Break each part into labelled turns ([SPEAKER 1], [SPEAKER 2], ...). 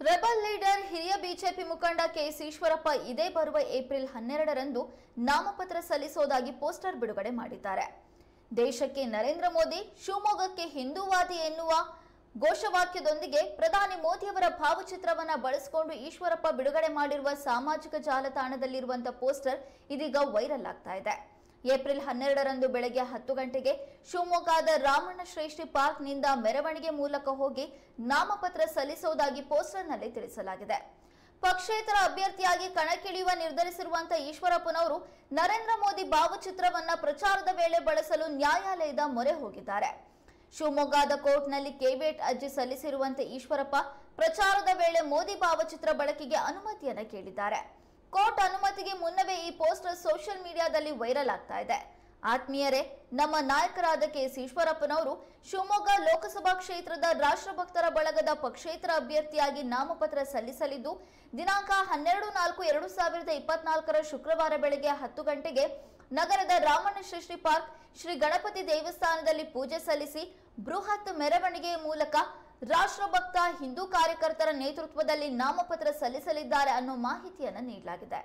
[SPEAKER 1] rebel leader ಹಿರಿಯ BJP ಮುಖಂಡ KS Eshwarappa ಇದೇ ಬರುವ ಏಪ್ರಿಲ್ ಹನ್ನೆರಡರಂದು ನಾಮಪತ್ರ ಸಲ್ಲಿಸೋದಾಗಿ ಪೋಸ್ಟರ್ ಬಿಡುಗಡೆ ಮಾಡಿದ್ದಾರೆ ದೇಶಕ್ಕೆ ನರೇಂದ್ರ ಮೋದಿ ಶಿವಮೊಗ್ಗಕ್ಕೆ ಹಿಂದೂವಾದಿ ಎನ್ನುವ ಘೋಷವಾಕ್ಯದೊಂದಿಗೆ ಪ್ರಧಾನಿ ಮೋದಿಯವರ ಭಾವಚಿತ್ರವನ್ನ ಬಳಸಿಕೊಂಡು ಈಶ್ವರಪ್ಪ ಬಿಡುಗಡೆ ಮಾಡಿರುವ ಸಾಮಾಜಿಕ ಜಾಲತಾಣದಲ್ಲಿರುವಂತಹ ಪೋಸ್ಟರ್ ಇದೀಗ ವೈರಲ್ ಆಗ್ತಾ ಇದೆ ಏಪ್ರಿಲ್ ಹನ್ನೆರಡರಂದು ಬೆಳಗ್ಗೆ ಹತ್ತು ಗಂಟೆಗೆ ಶಿವಮೊಗ್ಗದ ರಾಮಣ್ಣ ಶ್ರೇಷ್ಠಿ ಪಾರ್ಕ್ನಿಂದ ಮೆರವಣಿಗೆ ಮೂಲಕ ಹೋಗಿ ನಾಮಪತ್ರ ಸಲ್ಲಿಸುವುದಾಗಿ ಪೋಸ್ಟರ್ನಲ್ಲಿ ತಿಳಿಸಲಾಗಿದೆ ಪಕ್ಷೇತರ ಅಭ್ಯರ್ಥಿಯಾಗಿ ಕಣಕ್ಕಿಳಿಯುವ ನಿರ್ಧರಿಸಿರುವಂತಹ ಈಶ್ವರಪ್ಪನವರು ನರೇಂದ್ರ ಮೋದಿ ಭಾವಚಿತ್ರವನ್ನ ಪ್ರಚಾರದ ವೇಳೆ ಬಳಸಲು ನ್ಯಾಯಾಲಯದ ಮೊರೆ ಹೋಗಿದ್ದಾರೆ ಶಿವಮೊಗ್ಗದ ಕೋರ್ಟ್ನಲ್ಲಿ ಕೆವೇಟ್ ಅರ್ಜಿ ಸಲ್ಲಿಸಿರುವಂತೆ ಈಶ್ವರಪ್ಪ ಪ್ರಚಾರದ ವೇಳೆ ಮೋದಿ ಭಾವಚಿತ್ರ ಬಳಕೆಗೆ ಅನುಮತಿಯನ್ನ ಕೇಳಿದ್ದಾರೆ ಕೋರ್ಟ್ ಅನುಮತಿಗೆ ಮುನ್ನವೇ ಈ ಪೋಸ್ಟರ್ ಸೋಷಿಯಲ್ ಮೀಡಿಯಾದಲ್ಲಿ ವೈರಲ್ ಆಗ್ತಾ ಇದೆ ಆತ್ಮೀಯರೇ ನಮ್ಮ ನಾಯಕರಾದ ಕೆಎಸ್ ಈಶ್ವರಪ್ಪನವರು ಶಿವಮೊಗ್ಗ ಲೋಕಸಭಾ ಕ್ಷೇತ್ರದ ರಾಷ್ಟ್ರಭಕ್ತರ ಬಳಗದ ಪಕ್ಷೇತರ ಅಭ್ಯರ್ಥಿಯಾಗಿ ನಾಮಪತ್ರ ಸಲ್ಲಿಸಲಿದ್ದು ದಿನಾಂಕ ಹನ್ನೆರಡು ನಾಲ್ಕು ಎರಡು ಸಾವಿರದ ಇಪ್ಪತ್ನಾಲ್ಕರ ಶುಕ್ರವಾರ ಬೆಳಗ್ಗೆ ಹತ್ತು ಗಂಟೆಗೆ ನಗರದ ರಾಮಣ್ಣ ಸೃಷ್ಟಿ ಪಾರ್ಕ್ ಶ್ರೀ ಗಣಪತಿ ದೇವಸ್ಥಾನದಲ್ಲಿ ಪೂಜೆ ಸಲ್ಲಿಸಿ ಬೃಹತ್ ಮೆರವಣಿಗೆಯ ಮೂಲಕ ರಾಷ್ಟ್ರಭಕ್ತ ಹಿಂದೂ ಕಾರ್ಯಕರ್ತರ ನೇತೃತ್ವದಲ್ಲಿ ನಾಮಪತ್ರ ಸಲ್ಲಿಸಲಿದ್ದಾರೆ ಅನ್ನೋ ಮಾಹಿತಿಯನ್ನು ನೀಡಲಾಗಿದೆ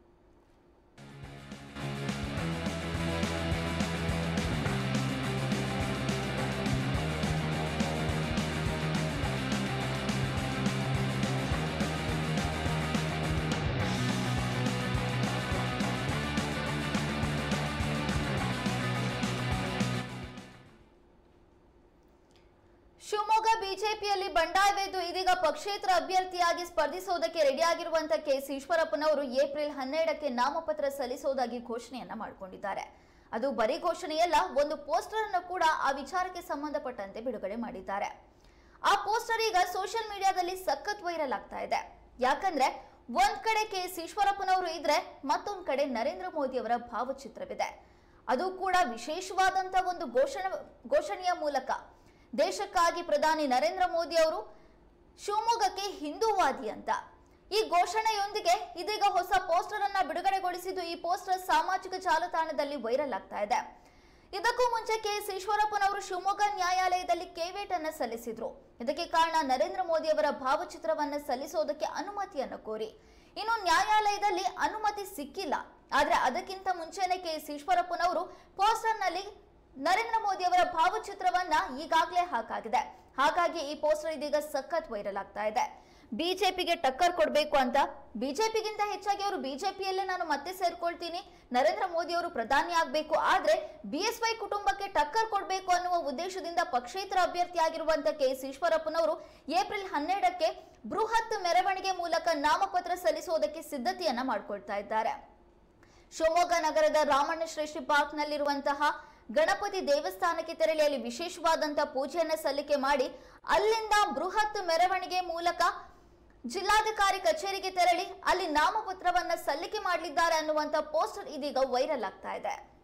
[SPEAKER 1] ಶಿವಮೊಗ್ಗ ಬಿಜೆಪಿಯಲ್ಲಿ ಬಂಡಾಯವೆದ್ದು ಇದೀಗ ಪಕ್ಷೇತರ ಅಭ್ಯರ್ಥಿಯಾಗಿ ಸ್ಪರ್ಧಿಸುವುದಕ್ಕೆ ರೆಡಿಯಾಗಿರುವಂತಹ ಕೆಎಸ್ ಈಶ್ವರಪ್ಪನವರು ಏಪ್ರಿಲ್ ಹನ್ನೆರಡಕ್ಕೆ ನಾಮಪತ್ರ ಸಲ್ಲಿಸುವುದಾಗಿ ಘೋಷಣೆಯನ್ನ ಮಾಡಿಕೊಂಡಿದ್ದಾರೆ ಅದು ಬರೀ ಘೋಷಣೆಯಲ್ಲ ಒಂದು ಪೋಸ್ಟರ್ ಅನ್ನು ಕೂಡ ಆ ವಿಚಾರಕ್ಕೆ ಸಂಬಂಧಪಟ್ಟಂತೆ ಬಿಡುಗಡೆ ಮಾಡಿದ್ದಾರೆ ಆ ಪೋಸ್ಟರ್ ಈಗ ಸೋಷಿಯಲ್ ಮೀಡಿಯಾದಲ್ಲಿ ಸಖತ್ ವೈರಲ್ ಆಗ್ತಾ ಇದೆ ಯಾಕಂದ್ರೆ ಒಂದ್ ಕಡೆ ಕೆ ಎಸ್ ಈಶ್ವರಪ್ಪನವರು ಇದ್ರೆ ಮತ್ತೊಂದ್ ಕಡೆ ನರೇಂದ್ರ ಮೋದಿ ಅವರ ಭಾವಚಿತ್ರವಿದೆ ಅದು ಕೂಡ ವಿಶೇಷವಾದಂತ ಒಂದು ಘೋಷಣೆ ಘೋಷಣೆಯ ಮೂಲಕ ದೇಶಕ್ಕಾಗಿ ಪ್ರಧಾನಿ ನರೇಂದ್ರ ಮೋದಿ ಅವರು ಶಿವಮೊಗ್ಗಕ್ಕೆ ಹಿಂದೂವಾದಿ ಅಂತ ಈ ಘೋಷಣೆಯೊಂದಿಗೆ ಇದೀಗ ಹೊಸ ಪೋಸ್ಟರ್ ಅನ್ನ ಬಿಡುಗಡೆಗೊಳಿಸಿದ್ದು ಈ ಪೋಸ್ಟರ್ ಸಾಮಾಜಿಕ ಜಾಲತಾಣದಲ್ಲಿ ವೈರಲ್ ಆಗ್ತಾ ಇದೆ ಇದಕ್ಕೂ ಮುಂಚೆ ಕೆಎಸ್ ಈಶ್ವರಪ್ಪನವರು ಶಿವಮೊಗ್ಗ ನ್ಯಾಯಾಲಯದಲ್ಲಿ ಕೇವೇಟ್ ಅನ್ನ ಸಲ್ಲಿಸಿದ್ರು ಇದಕ್ಕೆ ಕಾರಣ ನರೇಂದ್ರ ಮೋದಿ ಅವರ ಭಾವಚಿತ್ರವನ್ನ ಸಲ್ಲಿಸೋದಕ್ಕೆ ಅನುಮತಿಯನ್ನು ಕೋರಿ ಇನ್ನು ನ್ಯಾಯಾಲಯದಲ್ಲಿ ಅನುಮತಿ ಸಿಕ್ಕಿಲ್ಲ ಆದ್ರೆ ಅದಕ್ಕಿಂತ ಮುಂಚೆನೆ ಕೆಎಸ್ ಈಶ್ವರಪ್ಪನವರು ಪೋಸ್ಟರ್ನಲ್ಲಿ ನರೇಂದ್ರ ಮೋದಿ ಅವರ ಭಾವಚಿತ್ರವನ್ನ ಈಗಾಗಲೇ ಹಾಕಾಗಿದೆ ಹಾಗಾಗಿ ಈ ಪೋಸ್ಟರ್ ಇದೀಗ ಸಖತ್ ವೈರಲ್ ಆಗ್ತಾ ಇದೆ ಬಿಜೆಪಿಗೆ ಟಕ್ಕರ್ ಕೊಡಬೇಕು ಅಂತ ಬಿಜೆಪಿಗಿಂತ ಹೆಚ್ಚಾಗಿ ಅವರು ಬಿಜೆಪಿಯಲ್ಲೇ ನಾನು ಮತ್ತೆ ಸೇರ್ಕೊಳ್ತೀನಿ ನರೇಂದ್ರ ಮೋದಿ ಅವರು ಪ್ರಧಾನಿ ಆಗಬೇಕು ಆದ್ರೆ ಬಿಎಸ್ವೈ ಕುಟುಂಬಕ್ಕೆ ಟಕ್ಕರ್ ಕೊಡಬೇಕು ಅನ್ನುವ ಉದ್ದೇಶದಿಂದ ಪಕ್ಷೇತರ ಅಭ್ಯರ್ಥಿಯಾಗಿರುವಂತ ಕೆ ಎಸ್ ಈಶ್ವರಪ್ಪನವರು ಏಪ್ರಿಲ್ ಹನ್ನೆರಡಕ್ಕೆ ಬೃಹತ್ ಮೆರವಣಿಗೆ ಮೂಲಕ ನಾಮಪತ್ರ ಸಲ್ಲಿಸುವುದಕ್ಕೆ ಸಿದ್ಧತೆಯನ್ನ ಮಾಡಿಕೊಳ್ತಾ ಇದ್ದಾರೆ ಶಿವಮೊಗ್ಗ ನಗರದ ರಾಮಣ್ಣ ಶ್ರೇಷ್ಠಿ ಪಾರ್ಕ್ನಲ್ಲಿರುವಂತಹ ಗಣಪತಿ ದೇವಸ್ಥಾನಕ್ಕೆ ತೆರಳಿ ಅಲ್ಲಿ ವಿಶೇಷವಾದಂತಹ ಪೂಜೆಯನ್ನ ಸಲ್ಲಿಕೆ ಮಾಡಿ ಅಲ್ಲಿಂದ ಬೃಹತ್ ಮೆರವಣಿಗೆ ಮೂಲಕ ಜಿಲ್ಲಾಧಿಕಾರಿ ಕಚೇರಿಗೆ ತೆರಳಿ ಅಲ್ಲಿ ನಾಮಪತ್ರವನ್ನ ಸಲ್ಲಿಕೆ ಮಾಡಲಿದ್ದಾರೆ ಅನ್ನುವಂತ ಪೋಸ್ಟರ್ ಇದೀಗ ವೈರಲ್ ಆಗ್ತಾ ಇದೆ